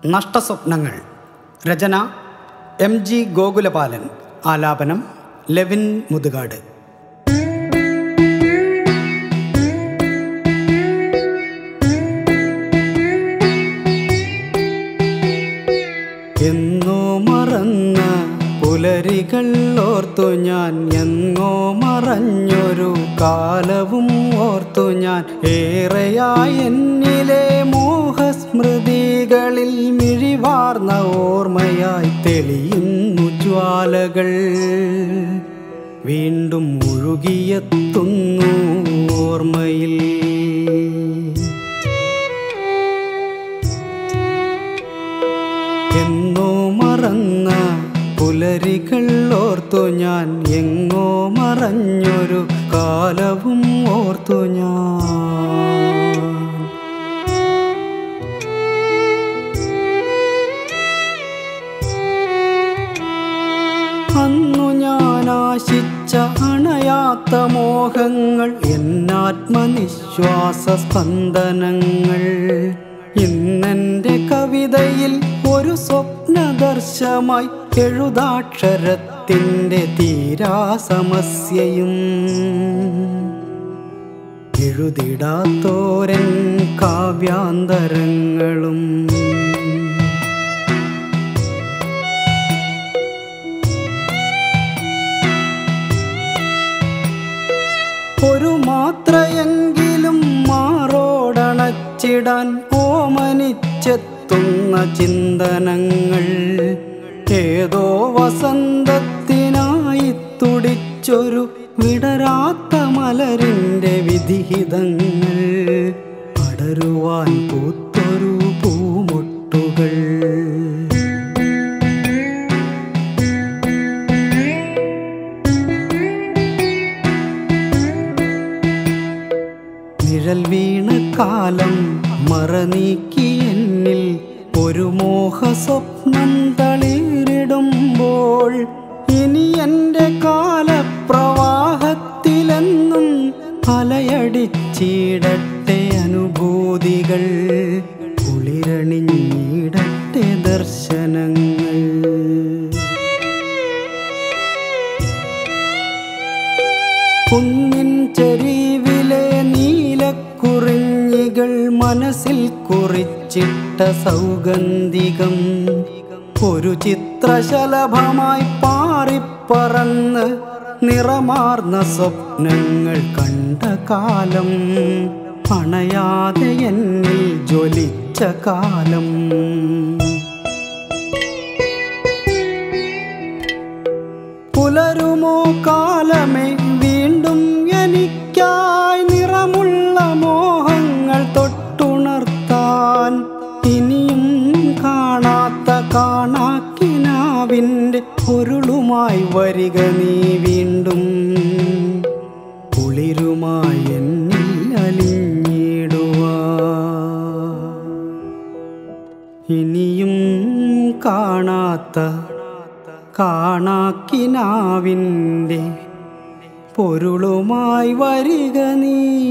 നഷ്ടസ്വപ്നങ്ങൾ രചന M G ഗോകുലപാലൻ ആലാപനം Levin Muthukad എന്നോ മറന്ന പുലരികൾ ഓർത്തു ഞാൻ എങ്ങോ മറഞ്ഞൊരു കാലവും ഓർത്തു ഞാൻ ഏറെയായി എന്നിലെ മോഹസ്മൃതികളിൽ മിഴിവാർന്ന ഓർമ്മയായി തെളിയുന്നു ജ്വാലകൾ വീണ്ടും ഒഴുകിയെത്തുന്നു ഓർമ്മയിൽ എന്നോ മറന്ന പുലരികൾ ഓർത്തു ഞാൻ എങ്ങോ മറഞ്ഞൊരു കാലവും ഓർത്തു ഞാൻ അന്നു ഞാൻ ആശിച്ച അണയാത്ത മോഹങ്ങൾ എന്നാത്മനിശ്വാസ സ്പന്ദനങ്ങൾ ഇന്നെൻ്റെ കവിതയിൽ ഒരു സ്വപ്നദർശമായി എഴുതാക്ഷരത്തിൻ്റെ തീരാസമസ്യയും എഴുതിടാത്തോരൻ കാവ്യാന്തരങ്ങളും ഒരു മാത്രയെങ്കിലും മാറോടണച്ചിടാൻ ഓമനിച്ചെത്തുന്ന ചിന്തനങ്ങൾ ഏതോ വസന്തത്തിനായി തുടിച്ചൊരു വിടരാത്ത മലരിൻ്റെ വിധിഹിതങ്ങൾ പടരുവാൻ പൂത്തൊരു പൂമൊട്ടുകൾ നിഴൽ വീണ കാലം മറനീക്കി എന്നിൽ ഒരു മോഹ സ്വപ്നം തളിരിടുമ്പോൾ ഇനി എൻ്റെ കാലപ്രവാഹത്തിലെന്നും അലയടിച്ചിടട്ടെ അനുഭൂതികൾ കുളിരണിഞ്ഞിടട്ടെ ദർശനങ്ങൾ കുന്നിൻ ചെരിവിലെ നീലക്കുറിഞ്ഞികൾ മനസ്സിൽ കുറിച്ചിട്ട സൗഗന്ധികം ഒരു ചിത്രശലഭമായി പാറിപ്പറന്ന് നിറമാർന്ന സ്വപ്നങ്ങൾ കണ്ട കാലം അണയാതെ എന്നിൽ ജ്വലിച്ച കാലം പുലരുമോ കാലമേ വീണ്ടും എനിക്കായി നിറമുള്ള മോഹങ്ങൾ തൊട്ടുണർത്താൻ ഇനിയും കാണാത്ത കാണാക്കിനാവിൻ്റെ പൊരുളുമായി വരിക നീ വീണ്ടും കുളിരുമായി എന്നിൽ അലിഞ്ഞിടുവാ ഇനിയും കാണാത്ത കാണാക്കിനാവിൻ്റെ പൊരുളുമായി വരിക നീ